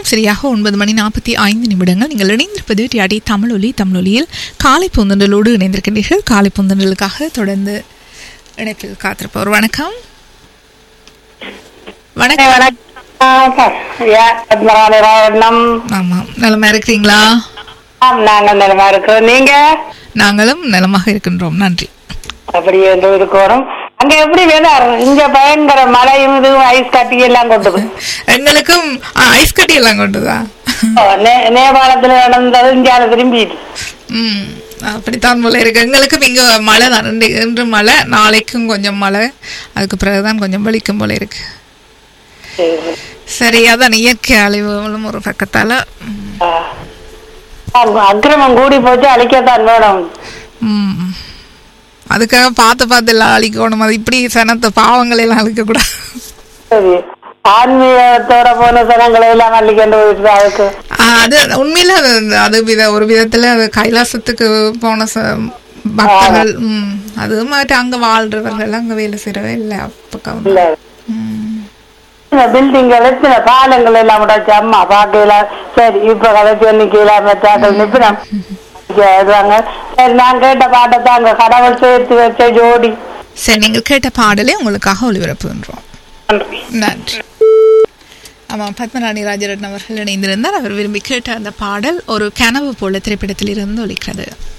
நேரம் சரியாக ஒன்பது மணி நாற்பத்தி ஐந்து நிமிடங்கள் நீங்கள் இணைந்திருப்பது டியாடி தமிழொலி தமிழொலியில் காலை பொந்தண்டலோடு இணைந்திருக்கின்றீர்கள் காலை பொந்தண்டலுக்காக தொடர்ந்து இணைப்பில் காத்திருப்பவர் வணக்கம் வணக்கம் வணக்கம் யா, பத்மராணி ராவணம் ஆமாம் நலமா இருக்கிறீங்களா ஆம், நாங்கள் நலமா இருக்கிறோம் நீங்க நாங்களும் நலமாக இருக்கின்றோம் நன்றி அப்படி என்று இருக்கணும் அங்க எப்படி வெதர் இங்க பயங்கர மழையும் இதுவும் ஐஸ் கட்டி எல்லாம் கொண்டு போய் எங்களுக்கும் ஆ, ஐஸ் கட்டி எல்லாம் கொண்டுதா நே- நேபாளத்துல நடந்தது இந்தியாவில திரும்பிட்டு ம் அப்படித்தான் போல இருக்கு எங்களுக்கும் இங்க மழை தான் ரெண்டு இன்று மழை நாளைக்கும் கொஞ்சம் மழை அதுக்கு பிறகுதான் கொஞ்சம் வலிக்கும் போல இருக்கு சரி. சரி அதான் இயற்கை அழிவுகளும் ஒரு பக்கத்தால ம், ஆ. ஆம், அக்கிரமம் கூடி போச்சு அழிக்கத்தான் வேணும் ம். அதுக்காக பார்த்து பார்த்து எல்லாம் அழிக்கணும் அது இப்படி சனத்தை பாவங்களை எல்லாம் அழிக்கக்கூடாது சரி ஆன்மீகத்தோட போன சனங்களை எல்லாம் அள்ளிக்கொண்டு போயிட்டு அதுக்கு ஆ, அது உண்மையில அது அது வித ஒரு விதத்துல அது கைலாசத்துக்கு போன ச பக்தர்கள் ம் அது மாதிரி அங்க வாழ்றவர்கள் அங்க வேலை செய்யறவே இல்லை பக்கம் இல்ல ம் இந்த பில்டிங்கள் எத்தனை பாலங்கள் எல்லாம் உடைச்சு அம்மா பாக்கையில சரி இப்ப கதைச்சு நிக்கல மெட்டாக்கள் நிப்பிடம் எழுதுவாங்க சரி நான் கேட்ட பாட்டை தாங்க கடவுள் சேர்த்து வச்ச ஜோடி சரி நீங்கள் கேட்ட பாடலே உங்களுக்காக ஒளிபரப்புகின்றோம் நன்றி நன்றி ஆமாம் பத்மராணி ராஜரட்னம் அவர்கள் இணைந்திருந்தார் அவர் விரும்பி கேட்ட அந்த பாடல் ஒரு கனவு போல திரைப்படத்தில் இருந்து ஒலிக்கிறது